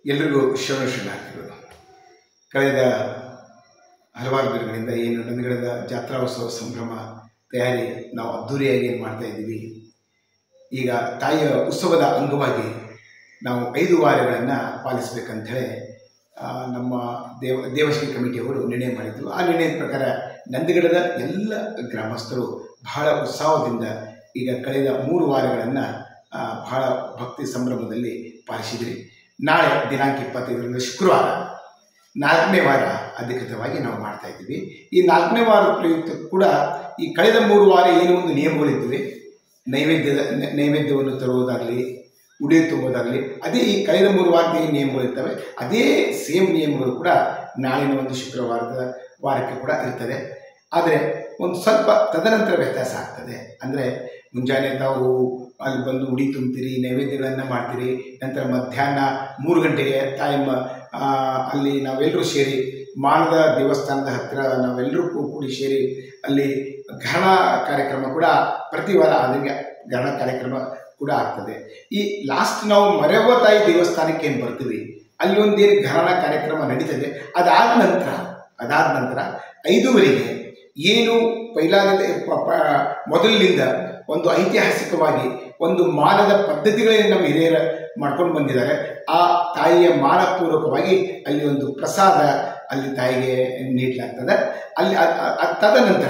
ಎಲ್ರಿಗೂ ಶರಣ ಶರಣಾರ್ಥಿಗಳು ಕಳೆದ ಹಲವಾರು ದಿನಗಳಿಂದ ಏನು ನಂದಗಡದ ಜಾತ್ರಾ ಉತ್ಸವ ಸಂಭ್ರಮ ತಯಾರಿ ನಾವು ಅದ್ಧೂರಿಯಾಗಿ ಏನು ಮಾಡ್ತಾ ಇದ್ದೀವಿ ಈಗ ತಾಯಿಯ ಉತ್ಸವದ ಅಂಗವಾಗಿ ನಾವು ಐದು ವಾರಗಳನ್ನು ಪಾಲಿಸಬೇಕಂಥೇಳಿ ಆ, ನಮ್ಮ ದೇವ ದೇವಶ್ರೀ ಕಮಿಟಿಯವರು ನಿರ್ಣಯ ಮಾಡಿದ್ರು ಆ ನಿರ್ಣಯದ ಪ್ರಕಾರ ನಂದಗಡದ ಎಲ್ಲ ಗ್ರಾಮಸ್ಥರು ಬಹಳ ಉತ್ಸಾಹದಿಂದ ಈಗ ಕಳೆದ ಮೂರು ವಾರಗಳನ್ನು ಬಹಳ ಭಕ್ತಿ ಸಂಭ್ರಮದಲ್ಲಿ ಪಾಲಿಸಿದ್ರಿ ನಾಳೆ ದಿನಾಂಕ ಇಪ್ಪತ್ತೈದರಿಂದ ಶುಕ್ರವಾರ ನಾಲ್ಕನೇ ವಾರ ಅಧಿಕೃತವಾಗಿ ನಾವು ಮಾಡ್ತಾ ಇದ್ದೀವಿ ಈ ನಾಲ್ಕನೇ ವಾರದ ಪ್ರಯುಕ್ತ ಕೂಡ ಈ ಕಳೆದ ಮೂರು ವಾರ ಏನೋ ಒಂದು ನಿಯಮಗಳಿದ್ದಿವೆ ನೈವೇದ್ಯದ ನ- ನೈವೇದ್ಯವನ್ನು ತರುವುದಾಗಲಿ ಉಡಿ ತುಂಬುವುದಾಗಲಿ ಅದೇ ಈ ಕಳೆದ ಮೂರು ವಾರದ ಏನು ನಿಯಮಗಳಿರ್ತವೆ ಅದೇ ಸೇಮ್ ನಿಯಮಗಳು ಕೂಡ ನಾಳಿನ ಒಂದು ಶುಕ್ರವಾರದ ವಾರಕ್ಕೆ ಕೂಡ ಇರ್ತದೆ ಆದರೆ ಒಂದು ಸ್ವಲ್ಪ ತದನಂತರ ವ್ಯತ್ಯಾಸ ಆಗ್ತದೆ ಅಂದರೆ ಮುಂಜಾನೆ ತಾವು ಅಲ್ಲಿ ಬಂದು ಉಡಿ ತುಂಬ್ತೀರಿ ನೈವೇದ್ಯಗಳನ್ನು ಮಾಡ್ತೀರಿ ನಂತರ ಮಧ್ಯಾಹ್ನ ಮೂರು ಗಂಟೆಗೆ ಟೈಮ್ ಅಲ್ಲಿ ನಾವೆಲ್ಲರೂ ಸೇರಿ ಮಾನದ ದೇವಸ್ಥಾನದ ಹತ್ತಿರ ನಾವೆಲ್ಲರೂ ಕೂ- ಕೂಡಿ ಸೇರಿ ಅಲ್ಲಿ ಗ್ರಹಣ ಕಾರ್ಯಕ್ರಮ ಕೂಡ ಪ್ರತಿ ವಾರ ಅದಕ್ಕೆ ಗ್ರಹಣ ಕಾರ್ಯಕ್ರಮ ಕೂಡ ಆಗ್ತದೆ ಈ ಲಾಸ್ಟ್ ನಾವು ಮರೆವ ತಾಯಿ ದೇವಸ್ಥಾನಕ್ಕೆ ಏನು ಬರ್ತೀವಿ ಅಲ್ಲಿ ಒಂದೇನು ಗ್ರಹಣ ಕಾರ್ಯಕ್ರಮ ನಡೀತದೆ ಅದಾದ ನಂತರ ಅದಾದ ನಂತರ ಐದೂವರೆಗೆ ಏನು ಪೈಲಾದ ಪ- ಪ- ಮೊದಲಿನಿಂದ ಒಂದು ಐತಿಹಾಸಿಕವಾಗಿ ಒಂದು ಮಾನದ ಪದ್ಧತಿಗಳನ್ನು ನಮ್ಮ ಹಿರಿಯರ ಮಾಡ್ಕೊಂಡು ಬಂದಿದ್ದಾರೆ ಆ ತಾಯಿಯ ಮಾನಪೂರ್ವಕವಾಗಿ ಅಲ್ಲಿ ಒಂದು ಪ್ರಸಾದ ಅಲ್ಲಿ ತಾಯಿಗೆ ನೀಡಲಾಗ್ತದೆ ಅಲ್ಲಿ ಅ- ಅ- ಅ- ತದನಂತರ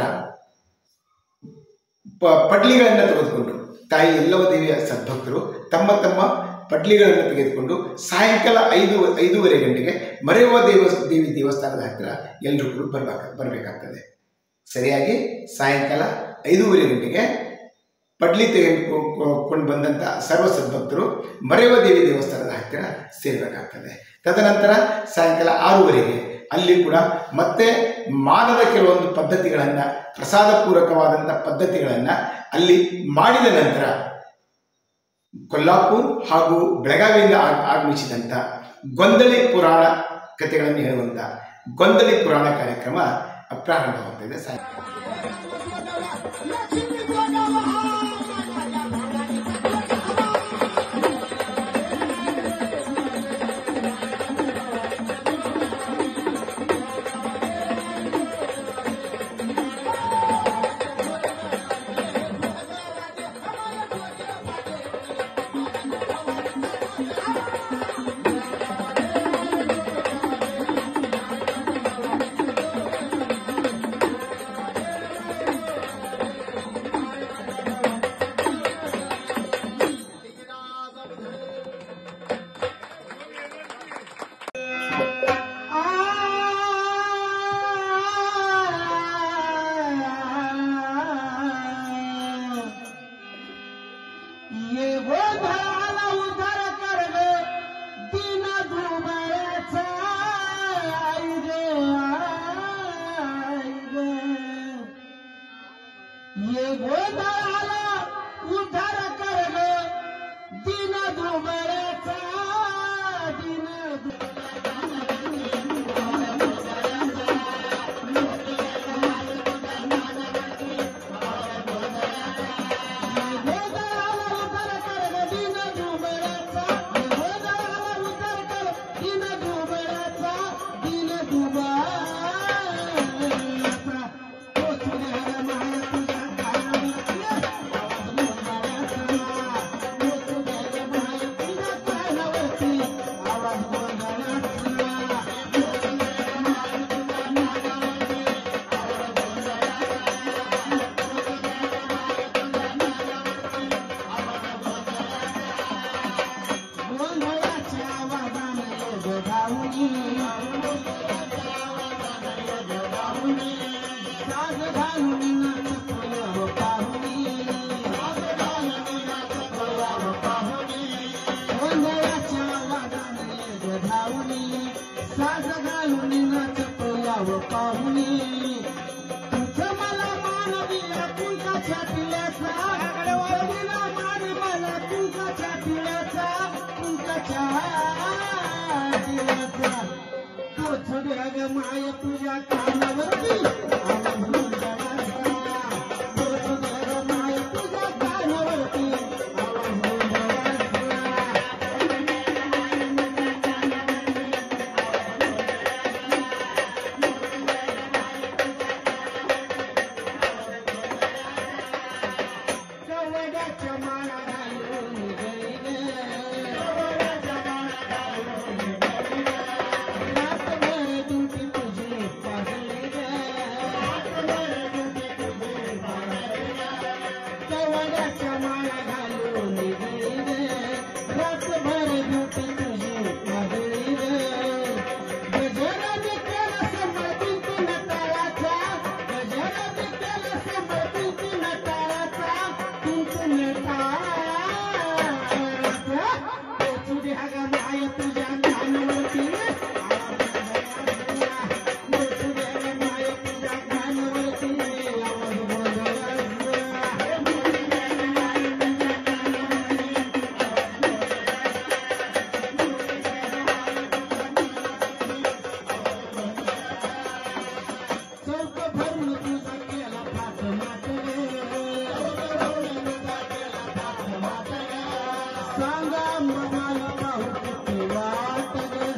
ಪ ಪಡ್ಲಿಗಳನ್ನು ತೆಗೆದುಕೊಂಡು ತಾಯಿ ಎಲ್ಲವ ದೇವಿಯ ಸದ್ಭಕ್ತರು ತಮ್ಮ ತಮ್ಮ ಪಡ್ಲಿಗಳನ್ನು ತೆಗೆದುಕೊಂಡು ಸಾಯಂಕಾಲ ಐದು ಐದೂವರೆ ಗಂಟೆಗೆ ಮರೆಯುವ ದೇವ ದೇವಿ ದೇವಸ್ಥಾನದ ಹತ್ತಿರ ಎಲ್ಲರೂ ಕೂಡ ಬರ್ಬೇಕ ಬರಬೇಕಾಗ್ತದೆ ಸರಿಯಾಗಿ ಸಾಯಂಕಾಲ ಐದೂವರೆ ಗಂಟೆಗೆ ಪಡ್ಲಿ ತೆಗೆದುಕೊಂಡು ಬಂದಂಥ ಸರ್ವ ಸದ್ಭಕ್ತರು ಮರೆಯುವ ದೇವಿ ದೇವಸ್ಥಾನದ ಹತ್ತಿರ ಸೇರಬೇಕಾಗ್ತದೆ ತದನಂತರ ಸಾಯಂಕಾಲ ಆರೂವರೆಗೆ ಅಲ್ಲಿ ಕೂಡ ಮತ್ತೆ ಮಾನದ ಕೆಲವೊಂದು ಪದ್ಧತಿಗಳನ್ನು ಪ್ರಸಾದಪೂರ್ವಕವಾದಂಥ ಪದ್ಧತಿಗಳನ್ನು ಅಲ್ಲಿ ಮಾಡಿದ ನಂತರ ಕೊಲ್ಲಾಪುರ್ ಹಾಗೂ ಬೆಳಗಾವಿಯಿಂದ ಆಗ್- ಆಗಮಿಸಿದಂಥ ಗೊಂದಲಿ ಪುರಾಣ ಕಥೆಗಳನ್ನು ಹೇಳುವಂಥ ಗೊಂದಲಿ ಪುರಾಣ ಕಾರ್ಯಕ್ರಮ ಪ್ರಾರಂಭವಾಗ್ತದೆ ಸಾಯಂಕಾಲ ये वो झाला उधार कर गे दिन डुबायचा आई रे आई रे ये वो झाला उधार कर गे दिन डुबायचा दिन पाहुणी तुझं मला मानवीला कुंकाच्या पिल्याचा कवीला मान मला कुंकाच्या पिल्याचा कुंकाच्या पिल्याचा तो छोड्या ग माय तुझ्या कानावरती आवाज मुंजाळाचा. तो छोड्या ग माय तुझ्या कानावरती आवाज मुंजाळाचा. तुझ्या कानावरती मृत्यूदेव माय तुझ्या कानावरती आवाज बोलायचा. चौक भरून तुझा केला फाट माट सांगा मला पाहू किती वाट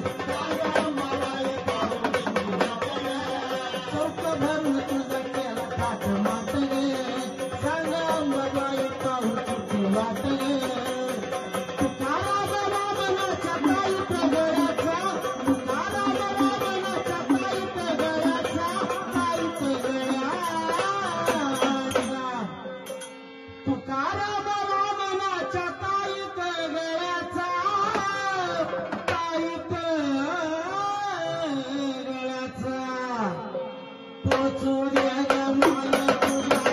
चौक भरून तुझा केला फाट माट सांगा मला पाहू किती वाट तुकारा बाबाच्या पायी प्रगळ्याचा तुकारा बाबाच्या पायी प्रगळ्याचा पायी प्रगळ्याचा तुकारा बाबा मनाच्या ताईत गळ्याचा ताईत गळ्याचा पोचू दे ग मला तुझ्या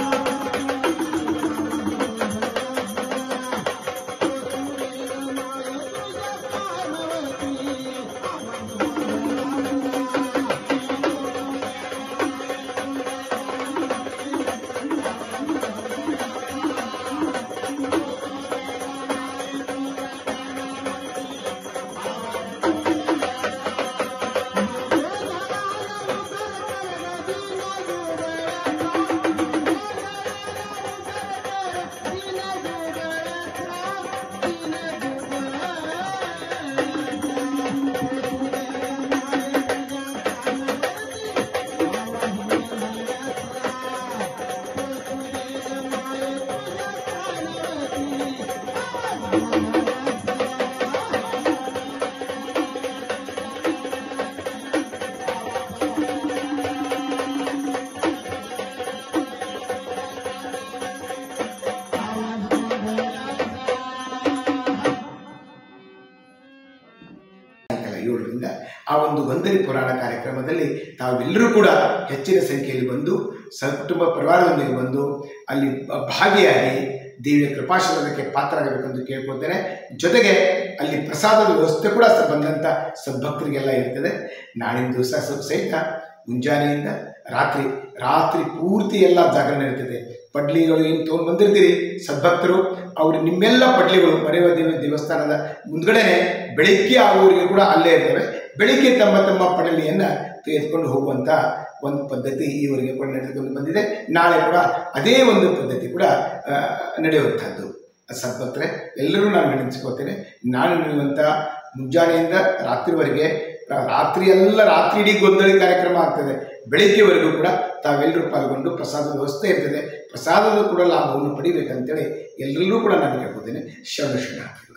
ಸಾಯಂಕಾಲ ಏಳರಿಂದ ಆ ಒಂದು ಗೊಂದಲಿ ಪುರಾಣ ಕಾರ್ಯಕ್ರಮದಲ್ಲಿ ತಾವೆಲ್ಲರೂ ಕೂಡ ಹೆಚ್ಚಿನ ಸಂಖ್ಯೆಯಲ್ಲಿ ಬಂದು ಸಕುಟುಂಬ ಪರಿವಾರದೊಂದಿಗೆ ಬಂದು ಅಲ್ಲಿ ಬ- ಭಾಗಿಯಾಗಿ ದೇವಿಯ ಕೃಪಾಶೀರ್ವಾದಕ್ಕೆ ಪಾತ್ರರಾಗಬೇಕೆಂದು ಕೇಳ್ಕೊಳ್ತೇನೆ ಜೊತೆಗೆ ಅಲ್ಲಿ ಪ್ರಸಾದದ ವ್ಯವಸ್ಥೆ ಕೂಡ ಸ- ಬಂದಂಥ ಸದ್ಭಕ್ತರಿಗೆಲ್ಲ ಇರ್ತದೆ ನಾಳಿನ ದಿವಸ ಸ- ಸಹಿತ ಮುಂಜಾನೆಯಿಂದ ರಾತ್ರಿ ರಾತ್ರಿ ಪೂರ್ತಿ ಎಲ್ಲ ಜಾಗರಣೆ ಇರ್ತದೆ ಪಡ್ಲಿಗಳು ಏನು ತೊಗೊಂಡು ಬಂದಿರ್ತೀರಿ ಸದ್ಭಕ್ತರು ಅವರು ನಿಮ್ಮೆಲ್ಲ ಪಡ್ಲಿಗಳು ಮರೆಯುವ ದೇವ ದೇವಸ್ಥಾನದ ಮುಂದ್ಗಡೆನೆ ಬೆಳಿಗ್ಗೆ ಆಗುವವರೆಗೆ ಕೂಡ ಅಲ್ಲೇ ಇರ್ತವೆ ಬೆಳಿಗ್ಗೆ ತಮ್ಮ ತಮ್ಮ ಪಡಲಿಯನ್ನು ತೆಗೆದುಕೊಂಡು ಹೋಗುವಂಥ ಒಂದು ಪದ್ಧತಿ ಈವರೆಗೆ ಕೂಡ ನಡೆದುಕೊಂಡು ಬಂದಿದೆ ನಾಳೆ ಕೂಡ ಅದೇ ಒಂದು ಪದ್ಧತಿ ಕೂಡ ಆ, ನಡೆಯುವಂಥದ್ದು ಸದ್ಭಕ್ತರೆ ಎಲ್ಲರೂ ನಾನು ವಿನಂತಿಸ್ಕೊಳ್ತೇನೆ ನಾನು ನಡೆಯುವಂಥ ಮುಂಜಾನೆಯಿಂದ ರಾತ್ರಿವರೆಗೆ ರಾ- ರಾತ್ರಿ ಎಲ್ಲ ರಾತ್ರಿ ಇಡೀ ಗೊಂದಳಿ ಕಾರ್ಯಕ್ರಮ ಆಗ್ತದೆ ಬೆಳಿಗ್ಗೆವರೆಗೂ ಕೂಡ ತಾವೆಲ್ಲರೂ ಪಾಲ್ಗೊಂಡು ಪ್ರಸಾದದ ವ್ಯವಸ್ಥೆ ಇರ್ತದೆ ಪ್ರಸಾದದ ಕೂಡ ಲಾಭವನ್ನು ಪಡಿಬೇಕಂತೇಳಿ ಎಲ್ಲರಲ್ಲೂ ಕೂಡ ನಾನು ಕೇಳ್ಕೊತೇನೆ ಶರಣ ಶರಣಾರ್ಥಿಗಳು